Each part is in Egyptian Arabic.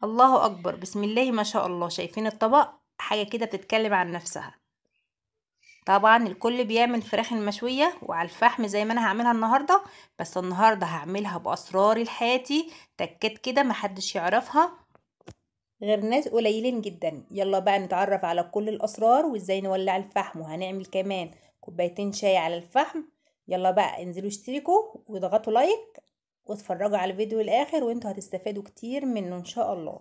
الله اكبر بسم الله ما شاء الله شايفين الطبق حاجه كده بتتكلم عن نفسها طبعا الكل بيعمل فراخ المشويه وعلى الفحم زي ما انا هعملها النهارده بس النهارده هعملها باسرار الحياتي تكات كده محدش يعرفها غير ناس قليلين جدا يلا بقى نتعرف على كل الاسرار وازاي نولع الفحم وهنعمل كمان كوبايتين شاي على الفحم يلا بقى انزلوا اشتركوا واضغطوا لايك واتفرجوا على الفيديو الاخر وانتوا هتستفادوا كتير منه ان شاء الله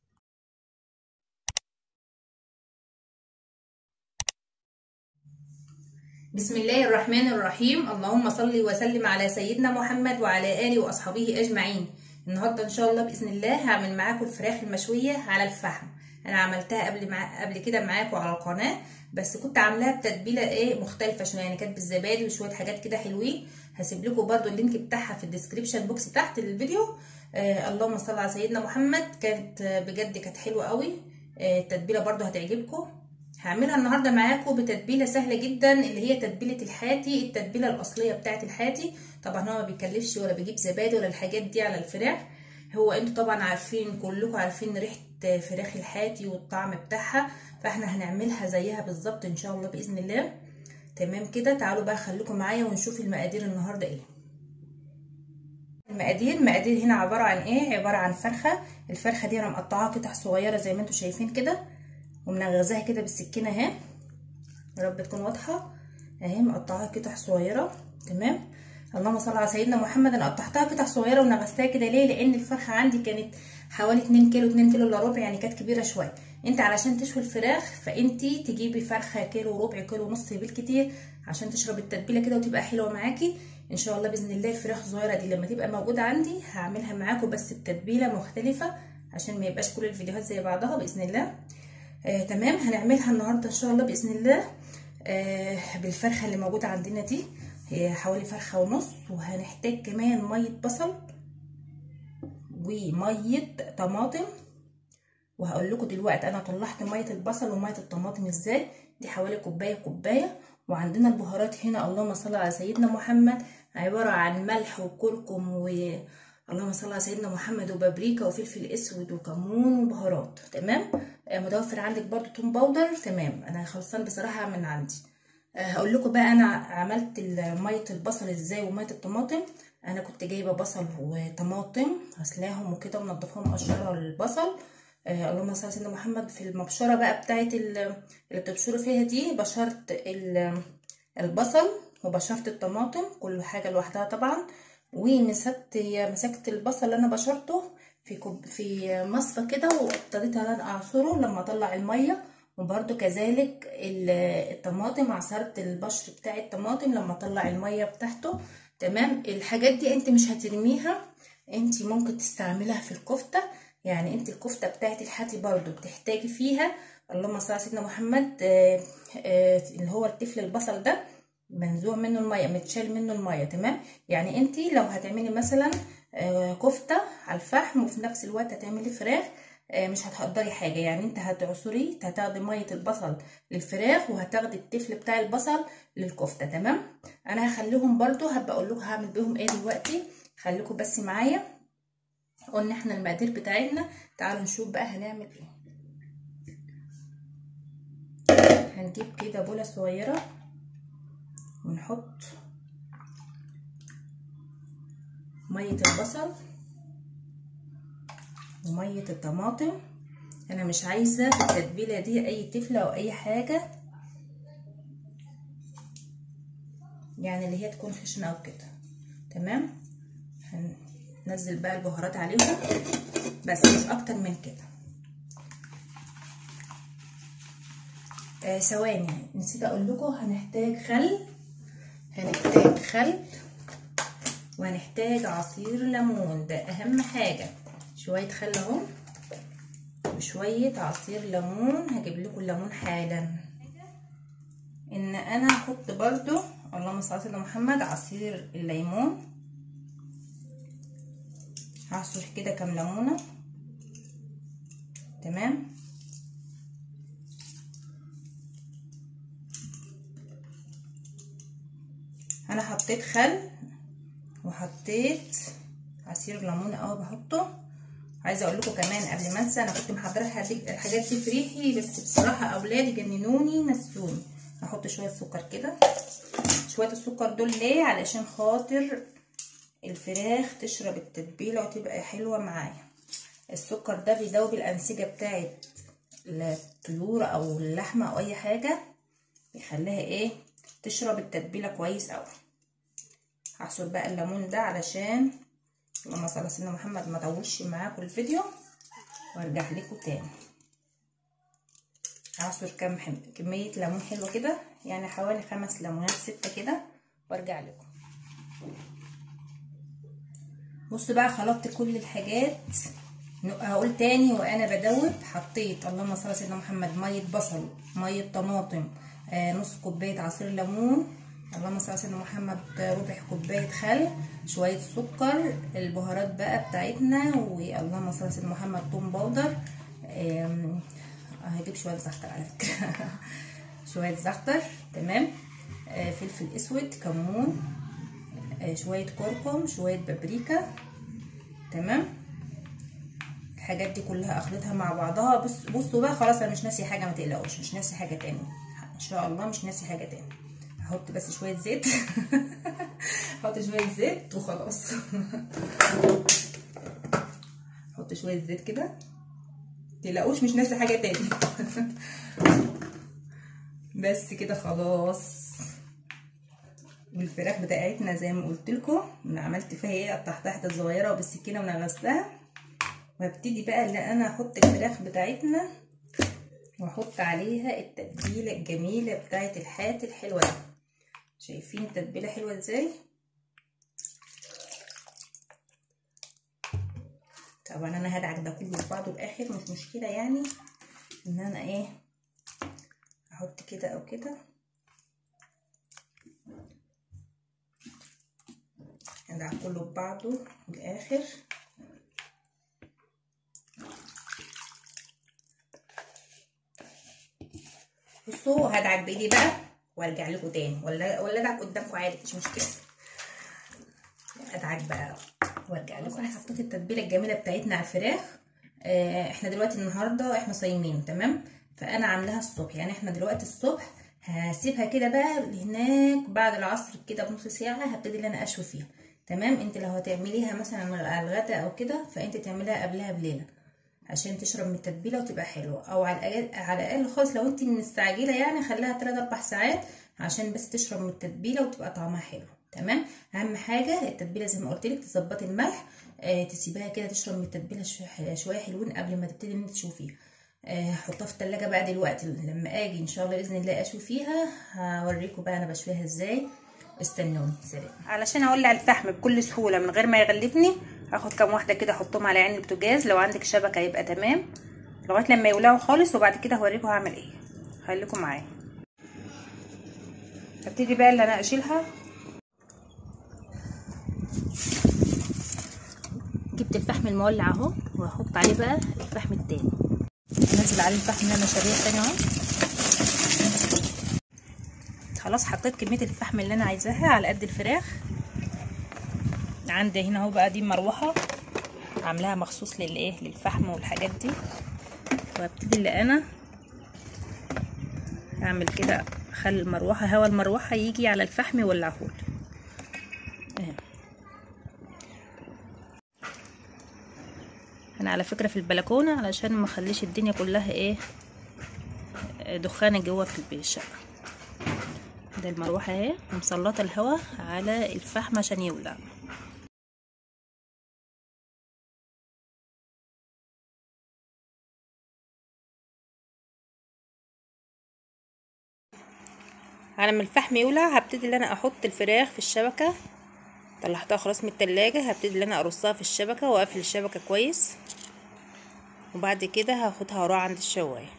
بسم الله الرحمن الرحيم اللهم صل وسلم على سيدنا محمد وعلى اله واصحابه اجمعين النهارده ان شاء الله باذن الله هعمل معاكم الفراخ المشويه على الفحم انا عملتها قبل مع... قبل كده معاكم على القناه بس كنت عاملاها بتتبيله ايه مختلفه شويه يعني كانت بالزبادي وشويه حاجات كده حلوين هسيب لكم برده اللينك بتاعها في الديسكريبشن بوكس تحت الفيديو آه اللهم صل على سيدنا محمد كانت بجد كانت حلوه قوي آه التتبيله برده هتعجبكم هعملها النهارده معاكم بتتبيله سهله جدا اللي هي تتبيله الحاتي التتبيله الاصليه بتاعه الحاتي طبعا هو ما بيكلفش ولا بيجيب زبادي ولا الحاجات دي على الفراخ هو انتوا طبعا عارفين كلكم عارفين ريحه فراخ الحاتي والطعم بتاعها فاحنا هنعملها زيها بالظبط ان شاء الله باذن الله تمام كده تعالوا بقى خليكم معايا ونشوف المقادير النهارده ايه المقادير المقادير هنا عباره عن ايه عباره عن فرخه الفرخه دي انا مقطعاها قطع صغيره زي ما انتوا شايفين كده ومنغزاها كده بالسكينه اهي يا رب تكون واضحه اهي مقطعاها قطع صغيره تمام اللهم صل على سيدنا محمد انا قطعتها قطع صغيره ونغزتها كده ليه لان الفرخه عندي كانت حوالي 2 كيلو 2 كيلو الا ربع يعني كانت كبيره شويه انت علشان تشوي الفراخ فانت تجيبي فرخه كيلو ربع كيلو ونص بالكتير عشان تشرب التتبيله كده وتبقى حلوه معاكي ان شاء الله باذن الله الفراخ الصغيره دي لما تبقى موجوده عندي هعملها معاكم بس بتتبيله مختلفه عشان ما يبقاش كل الفيديوهات زي بعضها باذن الله آه تمام هنعملها النهارده ان شاء الله باذن الله آه بالفرخه اللي موجوده عندنا دي هي حوالي فرخه ونص وهنحتاج كمان ميه بصل وميه طماطم وهقول لكم دلوقتي انا طلعت ميه البصل وميه الطماطم ازاي دي حوالي كوبايه كوبايه وعندنا البهارات هنا اللهم صل على سيدنا محمد عباره عن ملح وكركم و اللهم صل على سيدنا محمد وبابريكا وفلفل اسود وكمون وبهارات تمام متوفر عندك برضو توم باودر تمام انا خلصان بصراحه من عندي هقول لكم بقى انا عملت ميه البصل ازاي وميه الطماطم انا كنت جايبه بصل وطماطم غسلاهم وكده ومنضفاهم مقشره البصل آه اللهم صل على سيدنا محمد في المبشره بقى بتاعه اللي بتبشروا فيها دي بشرت البصل وبشرت الطماطم كل حاجه لوحدها طبعا ومسكت مسكت البصل اللي انا بشرته في كوب في مصفى كده وابتديت انا اعصره لما اطلع الميه وبرده كذلك الطماطم عصرت البشر بتاع الطماطم لما اطلع الميه بتاعته تمام الحاجات دي انت مش هترميها انت ممكن تستعملها في الكفته يعني انت الكفته بتاعت الحاتي برضو بتحتاجي فيها اللهم صل على سيدنا محمد آآ آآ اللي هو التفل البصل ده منزوع منه الميه متشال منه الميه تمام يعني انت لو هتعملي مثلا كفته على الفحم وفي نفس الوقت هتعملي فراخ مش هتقدري حاجه يعني انت هتعصري هتاخدي ميه البصل للفراخ وهتاخدي التفل بتاع البصل للكفته تمام انا هخليهم برضو هبقى اقول لكم هعمل بيهم ايه دلوقتي خليكم بس معايا قلنا احنا المقادير بتاعتنا تعالوا نشوف بقى هنعمل ايه هنجيب كده بوله صغيره ونحط ميه البصل وميه الطماطم انا مش عايزه في التتبيله دي اي تفله او اي حاجه يعني اللي هي تكون خشنه او كده تمام هننزل بقى البهارات عليهم بس مش اكتر من كده آه ثواني نسيت اقول لكم هنحتاج خل هنحتاج خل وهنحتاج عصير ليمون ده اهم حاجه شويه خل اهو وشويه عصير ليمون هجيب لكم الليمون حالا ان انا هحط برضو اللهم صل على سيدنا محمد عصير الليمون هعصر كده كام ليمونه تمام انا حطيت خل وحطيت عصير ليمون اهو بحطه عايزه اقول لكم كمان قبل ما انسى انا كنت محضره الحاجات دي في ريحي بس بصراحه اولادي جننوني نسوني هحط شويه سكر كده شويه السكر دول ليه علشان خاطر الفراخ تشرب التتبيله وتبقى حلوه معايا السكر ده بيذوب الانسجه بتاعه الطيور او اللحمه او اي حاجه يخليها ايه تشرب التتبيله كويس قوي هعصر بقى الليمون ده علشان اللهم صل على سيدنا محمد ما اطولش معاكم الفيديو وارجع لكم تاني هعصر كم حم... كميه ليمون حلوه كده يعني حوالي خمس ليمونات سته كده وارجع لكم بصوا بقى خلطت كل الحاجات هقول تاني وانا بدوب حطيت اللهم صل على سيدنا محمد ميه بصل ميه طماطم آه نص كوبايه عصير ليمون اللهم صل على سيدنا محمد ربع كوبايه خل شويه سكر البهارات بقى بتاعتنا واللهم صل على سيدنا محمد توم باودر هجيب شويه زعتر على فكره شويه زعتر تمام آه فلفل اسود كمون آه شويه كركم شويه بابريكا تمام الحاجات دي كلها اخلطها مع بعضها بص بصوا بقى خلاص انا مش ناسي حاجه ما تقلقوش مش ناسي حاجه تاني ان شاء الله مش ناسي حاجه تاني هحط بس شويه زيت احط شويه زيت وخلاص احط شويه زيت كده تقلقوش مش ناسي حاجه تاني بس كده خلاص والفراخ بتاعتنا زي ما قلت لكم انا عملت فيها ايه قطعتها حتت صغيره وبالسكينه ونغزتها وابتدي بقى ان انا احط الفراخ بتاعتنا واحط عليها التتبيله الجميله بتاعت الحات الحلوه دي شايفين التتبيله حلوه ازاي طبعا انا هدعك ده كله في بعضه الاخر مش مشكله يعني ان انا ايه احط كده او كده هدعك كله في بعضه في الاخر بصوا هدعك بايدي بقى وارجع لكم تاني ولا ولا ادعك قدامكم عادي مش مشكله ادعك بقى وارجع لكم انا حطيت التتبيله الجميله بتاعتنا على الفراخ آه احنا دلوقتي النهارده احنا صايمين تمام فانا عاملاها الصبح يعني احنا دلوقتي الصبح هسيبها كده بقى هناك بعد العصر كده بنص ساعه هبتدي ان انا اشوي فيها تمام انت لو هتعمليها مثلا على الغداء او كده فانت تعمليها قبلها بليله عشان تشرب من التتبيله وتبقى حلوه او على الاقل على الاقل خالص لو انت مستعجله يعني خليها 3 4 ساعات عشان بس تشرب من التتبيله وتبقى طعمها حلو تمام اهم حاجه التتبيله زي ما قلت لك تظبطي الملح آه تسيبيها كده تشرب من التتبيله شويه حلوين قبل ما تبتدي ان انت تشوفيها آه حطها في التلاجة بقى دلوقتي لما اجي ان شاء الله باذن الله اشوي فيها هوريكم بقى انا بشويها ازاي استنوني سلام علشان اولع الفحم بكل سهوله من غير ما يغلبني هاخد كام واحده كده احطهم على عين البوتاجاز لو عندك شبكه يبقى تمام لغايه لما يولعوا خالص وبعد كده هوريكم هعمل ايه خليكم معايا هبتدي بقى اللي انا اشيلها جبت الفحم المولع اهو وهحط عليه بقى الفحم التاني انزل عليه الفحم اللي انا شاريه التاني اهو خلاص حطيت كميه الفحم اللي انا عايزاها على قد الفراخ عندي هنا اهو بقى دي مروحه عاملاها مخصوص للايه للفحم والحاجات دي وابتدي اللي انا اعمل كده اخلي المروحه هوا المروحه يجي على الفحم يولعهولي انا على فكره في البلكونه علشان ما اخليش الدنيا كلها ايه دخانه جوه في الشقه ده المروحه اهي مسلطه الهواء على الفحم عشان يولع على ما الفحم يولع هبتدي ان انا احط الفراخ في الشبكه طلعتها خلاص من التلاجة هبتدي ان انا ارصها في الشبكه واقفل الشبكه كويس وبعد كده هاخدها واروح عند الشوايه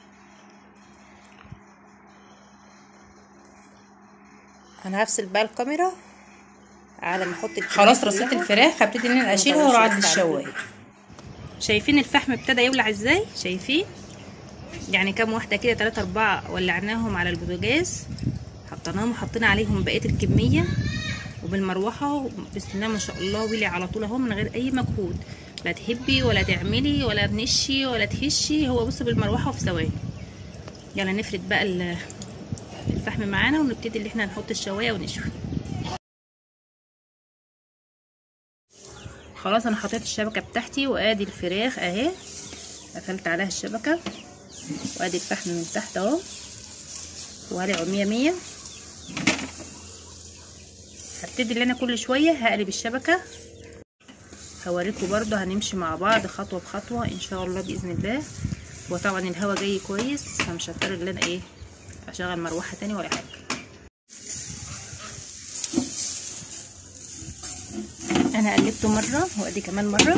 انا هفصل بقى الكاميرا على ما احط خلاص رصيت الفراخ هبتدي ان انا اشيلها واروح عند الشوايه شايفين الفحم ابتدى يولع ازاي شايفين يعني كام واحده كده تلاتة اربعة ولعناهم على البوتاجاز حطيناهم وحطينا عليهم بقيه الكميه وبالمروحه بسم الله ما شاء الله ولع على طول اهو من غير اي مجهود لا تهبي ولا تعملي ولا تنشي ولا تهشي هو بص بالمروحه وفي ثواني يلا نفرد بقى الفحم معانا ونبتدي اللي احنا نحط الشوايه ونشوي خلاص انا حطيت الشبكه بتاعتي وادي الفراخ اهي قفلت عليها الشبكه وادي الفحم من تحت اهو وهلعه مية مية هبتدي اللي انا كل شويه هقلب الشبكه هوريكم برضو هنمشي مع بعض خطوه بخطوه ان شاء الله باذن الله وطبعا الهوا جاي كويس فمش هضطر ان انا ايه اشغل مروحه تاني ولا حاجه انا قلبته مره وادي كمان مره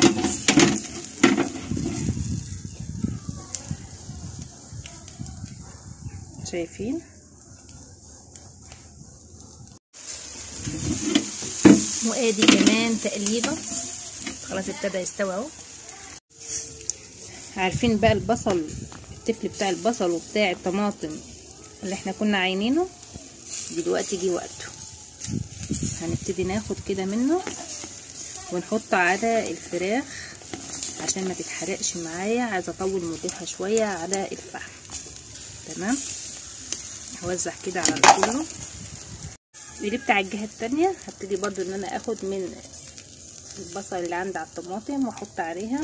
شايفين وادي كمان تقليبه خلاص ابتدى يستوي اهو عارفين بقى البصل التفل بتاع البصل وبتاع الطماطم اللي احنا كنا عاينينه دلوقتي جه وقته هنبتدي ناخد كده منه ونحط على الفراخ عشان ما تتحرقش معايا عايزه اطول مدتها شويه على الفحم تمام هوزع كده على كله قلبت على الجهه التانية هبتدي برضو ان انا اخد من البصل اللي عندي على الطماطم واحط عليها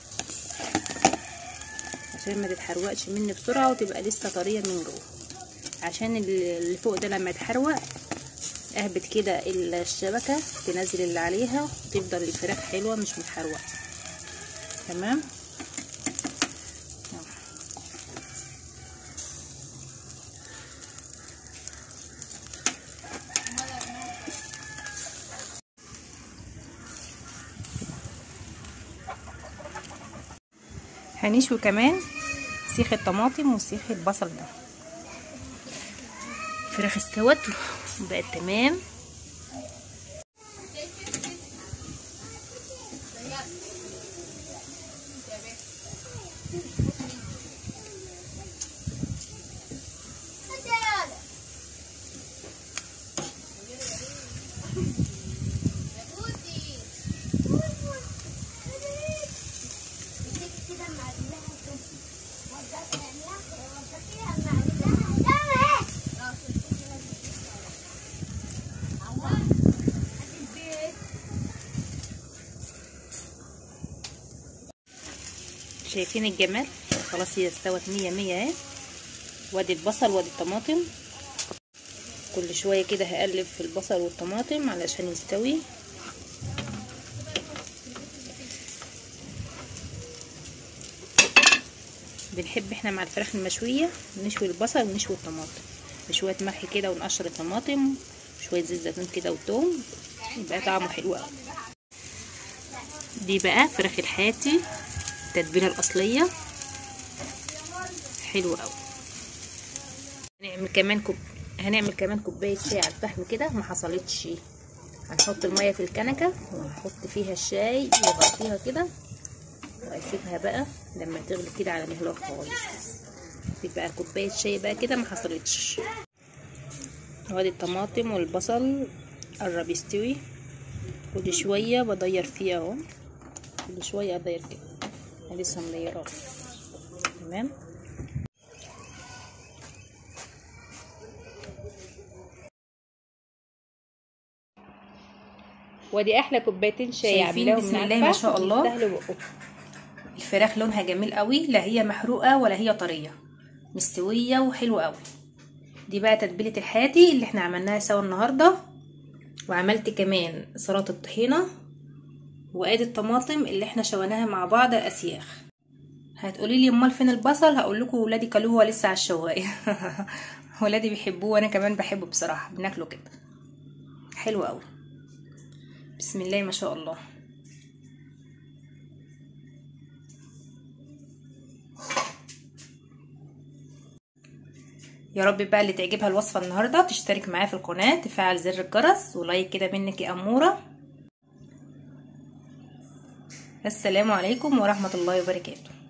عشان ما تتحرقش مني بسرعه وتبقى لسه طريه من جوه عشان اللي فوق ده لما يتحرق اهبط كده الشبكه تنزل اللي عليها وتفضل الفراخ حلوه مش متحروقه تمام هنشوي كمان سيخ الطماطم وسيخ البصل ده الفراخ استوت وبقت تمام شايفين الجمال خلاص هي استوت مية مية اهي وادي البصل وادي الطماطم كل شوية كده هقلب في البصل والطماطم علشان يستوي بنحب احنا مع الفراخ المشوية نشوي البصل ونشوي الطماطم بشوية ملح كده ونقشر الطماطم شوية زيت زيتون كده وتوم يبقى طعمه حلو قوي دي بقى فراخ الحاتي التتبيله الاصليه حلو قوي هنعمل كمان كوب هنعمل كمان كوبايه شاي على الفحم كده ما حصلتش هنحط الميه في الكنكه ونحط فيها الشاي ونغطيها كده واسيبها بقى لما تغلي كده على مهله خالص تبقى كوبايه شاي بقى كده ما حصلتش وادي الطماطم والبصل قرب يستوي كل شويه بضير فيه اهو كل شويه اضير كده لسه مليراه تمام ودي احلى كوبايتين شاي شايفين بسم الله ما شاء الله الفراخ لونها جميل قوي لا هي محروقه ولا هي طريه مستويه وحلوه قوي دي بقى تتبيله الحاتي اللي احنا عملناها سوا النهارده وعملت كمان سلطه الطحينه وادي الطماطم اللي احنا شويناها مع بعض الاسياخ هتقولي لي امال فين البصل هقول لكم ولادي كلوه لسه على الشوايه ولادي بيحبوه وانا كمان بحبه بصراحه بناكله كده حلو قوي بسم الله ما شاء الله يا رب بقى اللي تعجبها الوصفه النهارده تشترك معايا في القناه تفعل زر الجرس ولايك كده منك يا اموره السلام عليكم ورحمه الله وبركاته